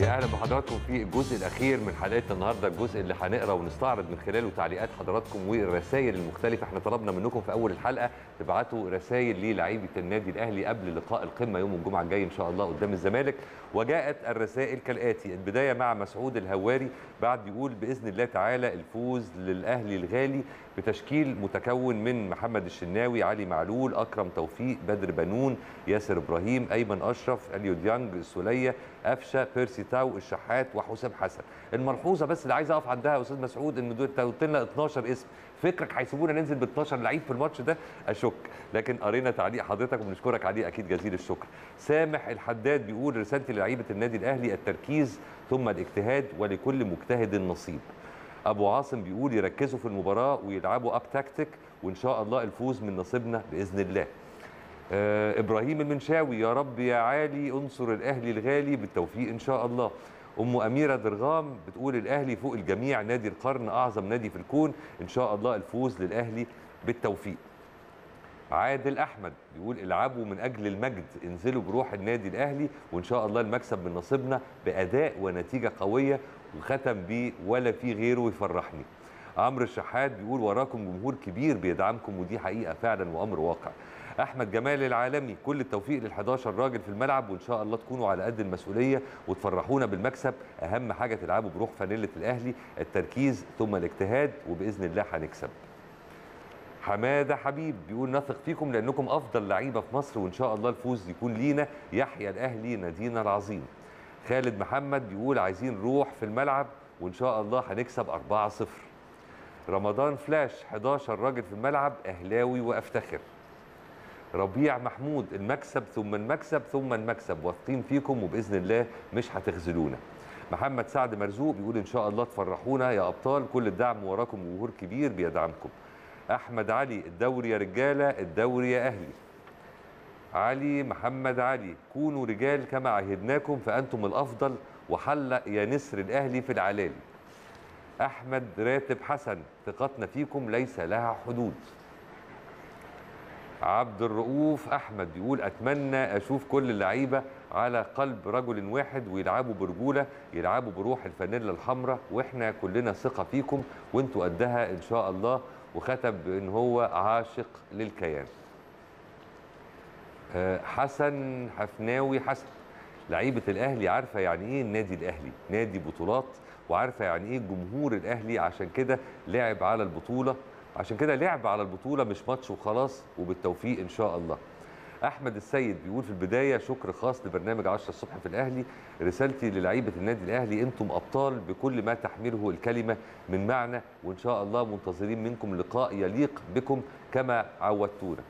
يا اهلا بحضراتكم في الجزء الاخير من حلقتنا النهارده الجزء اللي هنقرا ونستعرض من خلاله تعليقات حضراتكم والرسائل المختلفه احنا طلبنا منكم في اول الحلقه تبعتوا رسائل للاعيبه النادي الاهلي قبل لقاء القمه يوم الجمعه الجاي ان شاء الله قدام الزمالك وجاءت الرسائل كالاتي البدايه مع مسعود الهواري بعد بيقول باذن الله تعالى الفوز للاهلي الغالي بتشكيل متكون من محمد الشناوي علي معلول اكرم توفيق بدر بنون ياسر ابراهيم ايمن اشرف اليو ديانج السوليه قفشه بيرسي تاو الشحات وحسام حسن الملحوظه بس اللي عايز اقف عندها يا استاذ مسعود ان دول قلت لنا 12 اسم فكرك هيسيبونا ننزل ب 12 لعيب في الماتش ده اشك لكن قرينا تعليق حضرتك وبنشكرك عليه اكيد جزيل الشكر سامح الحداد بيقول رسالتي للعيبه النادي الاهلي التركيز ثم الاجتهاد ولكل مجتهد نصيب ابو عاصم بيقول يركزوا في المباراه ويلعبوا اب تكتيك وان شاء الله الفوز من نصيبنا باذن الله آه ابراهيم المنشاوي يا رب يا عالي انصر الاهلي الغالي بالتوفيق ان شاء الله ام اميره درغام بتقول الاهلي فوق الجميع نادي القرن اعظم نادي في الكون ان شاء الله الفوز للاهلي بالتوفيق عادل احمد بيقول العبوا من اجل المجد انزلوا بروح النادي الاهلي وان شاء الله المكسب من نصيبنا باداء ونتيجه قويه وختم بيه ولا في غيره يفرحني عمرو الشحات بيقول وراكم جمهور كبير بيدعمكم ودي حقيقه فعلا وامر واقع احمد جمال العالمي كل التوفيق لل11 راجل في الملعب وان شاء الله تكونوا على قد المسؤوليه وتفرحونا بالمكسب اهم حاجه تلعبوا بروح فانيله الاهلي التركيز ثم الاجتهاد وباذن الله هنكسب حماده حبيب بيقول نثق فيكم لانكم افضل لعيبه في مصر وان شاء الله الفوز يكون لينا يحيى الاهلي نادينا العظيم خالد محمد بيقول عايزين روح في الملعب وان شاء الله هنكسب 4-0 رمضان فلاش 11 راجل في الملعب اهلاوي وافتخر ربيع محمود المكسب ثم المكسب ثم المكسب واثقين فيكم وباذن الله مش هتخذلونا محمد سعد مرزوق بيقول ان شاء الله تفرحونا يا ابطال كل الدعم وراكم جمهور كبير بيدعمكم احمد علي الدوري يا رجاله الدوري يا اهلي علي محمد علي كونوا رجال كما عهدناكم فانتم الافضل وحلق يا نسر الاهلي في العلالي احمد راتب حسن ثقتنا فيكم ليس لها حدود عبد الرؤوف احمد بيقول اتمنى اشوف كل اللعيبه على قلب رجل واحد ويلعبوا برجوله يلعبوا بروح الفانيلا الحمراء واحنا كلنا ثقه فيكم وانتوا قدها ان شاء الله وختم بان هو عاشق للكيان حسن حفناوي حسن لعيبه الاهلي عارفه يعني ايه النادي الاهلي نادي بطولات وعارفه يعني ايه جمهور الاهلي عشان كده لعب على البطوله عشان كده لعب على البطوله مش ماتش وخلاص وبالتوفيق ان شاء الله احمد السيد بيقول في البدايه شكر خاص لبرنامج 10 الصبح في الاهلي رسالتي للعيبه النادي الاهلي انتم ابطال بكل ما تحمله الكلمه من معنى وان شاء الله منتظرين منكم لقاء يليق بكم كما عودتونا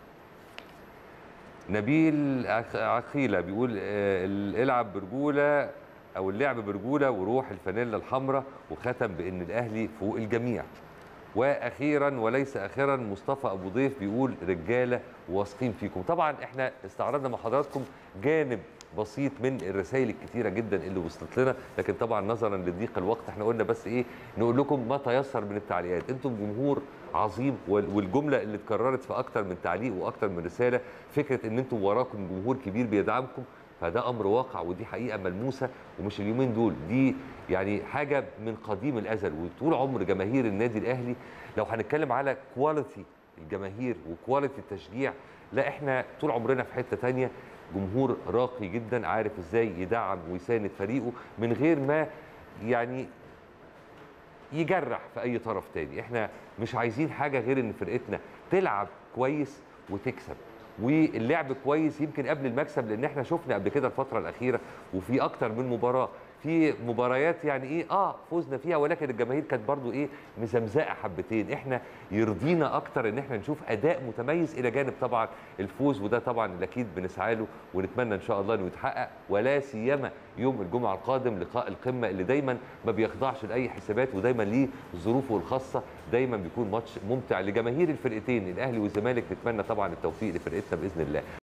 نبيل عقيله بيقول العب برجوله او اللعب برجوله وروح الفانيلا الحمراء وختم بان الاهلي فوق الجميع واخيرا وليس اخيرا مصطفى ابو ضيف بيقول رجاله واثقين فيكم طبعا احنا استعرضنا مع حضراتكم جانب بسيط من الرسائل الكتيره جدا اللي وصلت لنا لكن طبعا نظرا لضيق الوقت احنا قلنا بس ايه نقول لكم ما تيسر من التعليقات انتم جمهور عظيم والجمله اللي اتكررت في اكتر من تعليق واكتر من رساله فكره ان انتم وراكم جمهور كبير بيدعمكم فده امر واقع ودي حقيقه ملموسه ومش اليومين دول دي يعني حاجه من قديم الازل وطول عمر جماهير النادي الاهلي لو هنتكلم على كواليتي الجماهير وكواليتي التشجيع لا احنا طول عمرنا في حته تانية جمهور راقي جدا عارف ازاي يدعم ويساند فريقه من غير ما يعني يجرح في اي طرف تاني احنا مش عايزين حاجه غير ان فرقتنا تلعب كويس وتكسب واللعب كويس يمكن قبل المكسب لان احنا شفنا قبل كده الفتره الاخيره وفي اكتر من مباراه في مباريات يعني ايه اه فوزنا فيها ولكن الجماهير كانت برضو ايه مزمزقه حبتين احنا يرضينا اكتر ان احنا نشوف اداء متميز الى جانب طبعا الفوز وده طبعا اللي اكيد بنسعى له ونتمنى ان شاء الله انه يتحقق ولا سيما يوم الجمعه القادم لقاء القمه اللي دايما ما بيخضعش لاي حسابات ودايما ليه ظروفه الخاصه دايما بيكون ماتش ممتع لجماهير الفرقتين الاهلي والزمالك نتمنى طبعا التوفيق لفرقتنا باذن الله